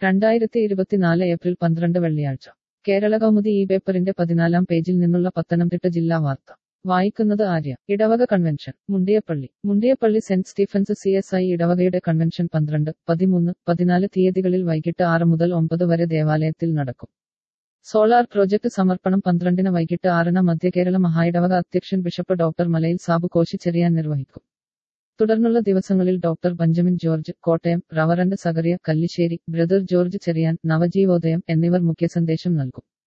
രണ്ടായിരത്തി ഇരുപത്തിനാല് ഏപ്രിൽ പന്ത്രണ്ട് വെള്ളിയാഴ്ച കേരള കൗമുദി ഈ പേപ്പറിന്റെ പതിനാലാം പേജിൽ നിന്നുള്ള പത്തനംതിട്ട ജില്ലാ വാർത്ത വായിക്കുന്നത് ആര്യ ഇടവക convention Mundiyappally Mundiyappally saint Stephen's C S I ഇടവകയുടെ കൺവെൻഷൻ പന്ത്രണ്ട് പതിമൂന്ന് പതിനാല് തീയതികളിൽ വൈകിട്ട് ആറ് മുതൽ ഒമ്പത് വരെ ദേവാലയത്തിൽ നടക്കും സോളാർ പ്രോജക്ട് സമർപ്പണം പന്ത്രണ്ടിന് വൈകിട്ട് ആറിന് മധ്യകേരള മഹായിടവക അധ്യക്ഷൻ ബിഷപ്പ് ഡോക്ടർ മലയിൽ സാബു കോശിച്ചെറിയാൻ നിർവഹിക്കും തുടർന്നുള്ള ദിവസങ്ങളിൽ doctor Benjamin George Kottayam reverend Zacharia Kallissery brother George Cherian Navajeevodayam എന്നിവർ മുഖ്യസന്ദേശം നൽകും